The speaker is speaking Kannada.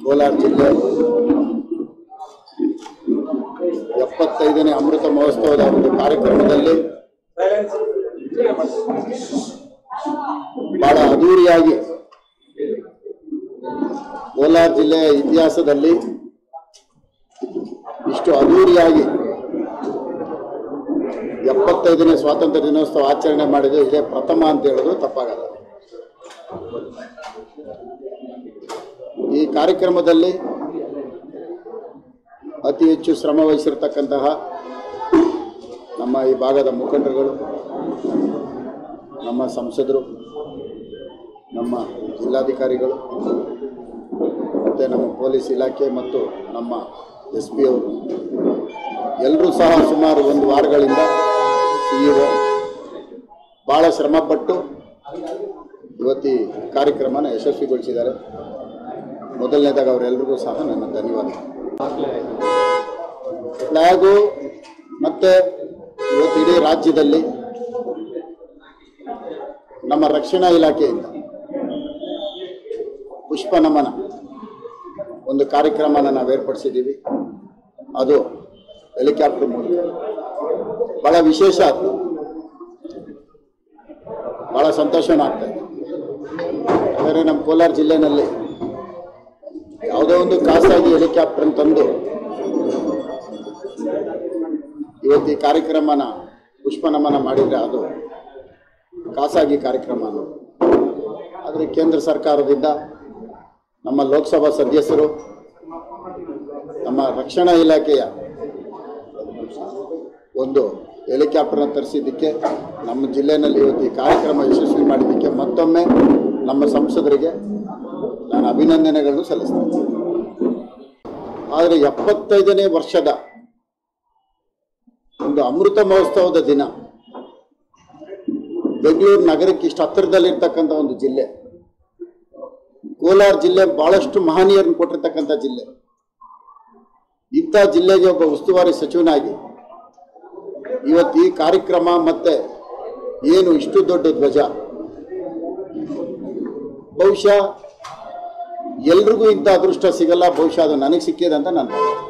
ಕೋಲಾರ ಜಿಲ್ಲೆ ಎಪ್ಪತ್ತೈದನೇ ಅಮೃತ ಮಹೋತ್ಸವದ ಒಂದು ಕಾರ್ಯಕ್ರಮದಲ್ಲಿ ಬಹಳ ಅದ್ಧೂರಿಯಾಗಿ ಕೋಲಾರ ಜಿಲ್ಲೆಯ ಇತಿಹಾಸದಲ್ಲಿ ಇಷ್ಟು ಅದ್ಧೂರಿಯಾಗಿ ಎಪ್ಪತ್ತೈದನೇ ಸ್ವಾತಂತ್ರ್ಯ ದಿನೋತ್ಸವ ಆಚರಣೆ ಮಾಡಿದ್ದು ಇದೇ ಪ್ರಥಮ ಅಂತ ಹೇಳೋದು ತಪ್ಪಾಗಲ್ಲ ಈ ಕಾರ್ಯಕ್ರಮದಲ್ಲಿ ಅತಿ ಹೆಚ್ಚು ಶ್ರಮ ವಹಿಸಿರ್ತಕ್ಕಂತಹ ನಮ್ಮ ಈ ಭಾಗದ ಮುಖಂಡರುಗಳು ನಮ್ಮ ಸಂಸದರು ನಮ್ಮ ಜಿಲ್ಲಾಧಿಕಾರಿಗಳು ಮತ್ತು ನಮ್ಮ ಪೊಲೀಸ್ ಇಲಾಖೆ ಮತ್ತು ನಮ್ಮ ಎಸ್ ಪಿ ಅವರು ಎಲ್ಲರೂ ಸಹ ಸುಮಾರು ಒಂದು ವಾರಗಳಿಂದ ಸಿ ಇ ಒ ಭಾಳ ಶ್ರಮಪಟ್ಟು ಇವತ್ತು ಈ ಕಾರ್ಯಕ್ರಮನ ಯಶಸ್ವಿಗೊಳಿಸಿದ್ದಾರೆ ಮೊದಲನೇದಾಗ ಅವರೆಲ್ಲರಿಗೂ ಸಹ ನನ್ನ ಧನ್ಯವಾದಗಳು ಫ್ಲ್ಯಾಗು ಮತ್ತು ಇವತ್ತು ಇಡೀ ರಾಜ್ಯದಲ್ಲಿ ನಮ್ಮ ರಕ್ಷಣಾ ಇಲಾಖೆಯಿಂದ ಪುಷ್ಪ ನಮನ ಒಂದು ಕಾರ್ಯಕ್ರಮನ ನಾವು ಏರ್ಪಡಿಸಿದ್ದೀವಿ ಅದು ಹೆಲಿಕಾಪ್ಟರ್ ಮೂಲಕ ಭಾಳ ವಿಶೇಷ ಅದು ಭಾಳ ಸಂತೋಷನೂ ಆಗ್ತಾ ಇದೆ ಯಾಕಂದರೆ ನಮ್ಮ ಕೋಲಾರ ಜಿಲ್ಲೆನಲ್ಲಿ ಯಾವುದೋ ಒಂದು ಖಾಸಗಿ ಹೆಲಿಕಾಪ್ಟರ್ ತಂದು ಇವತ್ತು ಈ ಕಾರ್ಯಕ್ರಮನ ಪುಷ್ಪ ನಮನ ಮಾಡಿದರೆ ಅದು ಖಾಸಗಿ ಕಾರ್ಯಕ್ರಮ ಅದು ಆದರೆ ಕೇಂದ್ರ ಸರ್ಕಾರದಿಂದ ನಮ್ಮ ಲೋಕಸಭಾ ಸದಸ್ಯರು ನಮ್ಮ ರಕ್ಷಣಾ ಇಲಾಖೆಯ ಒಂದು ಹೆಲಿಕಾಪ್ಟರ್ನ ತರಿಸಿದ್ದಕ್ಕೆ ನಮ್ಮ ಜಿಲ್ಲೆಯಲ್ಲಿ ಇವತ್ತು ಈ ಕಾರ್ಯಕ್ರಮ ಯಶಸ್ವಿ ಮಾಡಿದ್ದಕ್ಕೆ ಮತ್ತೊಮ್ಮೆ ನಮ್ಮ ಸಂಸದರಿಗೆ ನಾನು ಅಭಿನಂದನೆಗಳನ್ನು ಸಲ್ಲಿಸ್ತೇನೆ ಆದರೆ ಎಪ್ಪತ್ತೈದನೇ ವರ್ಷದ ಒಂದು ಅಮೃತ ಮಹೋತ್ಸವದ ದಿನ ಬೆಂಗಳೂರು ನಗರಕ್ಕೆ ಇಷ್ಟು ಹತ್ತಿರದಲ್ಲಿರ್ತಕ್ಕಂಥ ಒಂದು ಜಿಲ್ಲೆ ಕೋಲಾರ ಜಿಲ್ಲೆ ಬಹಳಷ್ಟು ಮಹನೀಯರನ್ನು ಕೊಟ್ಟಿರ್ತಕ್ಕಂಥ ಜಿಲ್ಲೆ ಇಂಥ ಜಿಲ್ಲೆಗೆ ಒಬ್ಬ ಉಸ್ತುವಾರಿ ಸಚಿವನಾಗಿ ಇವತ್ತು ಈ ಕಾರ್ಯಕ್ರಮ ಮತ್ತೆ ಏನು ಇಷ್ಟು ದೊಡ್ಡ ಧ್ವಜ ಬಹುಶಃ ಎಲ್ರಿಗೂ ಇಂಥ ಅದೃಷ್ಟ ಸಿಗಲ್ಲ ಬಹುಶಃ ಅದು ನನಗೆ ಸಿಕ್ಕಿದೆ ಅಂತ ನಾನು ಭಾವಿಸ್ತೀನಿ.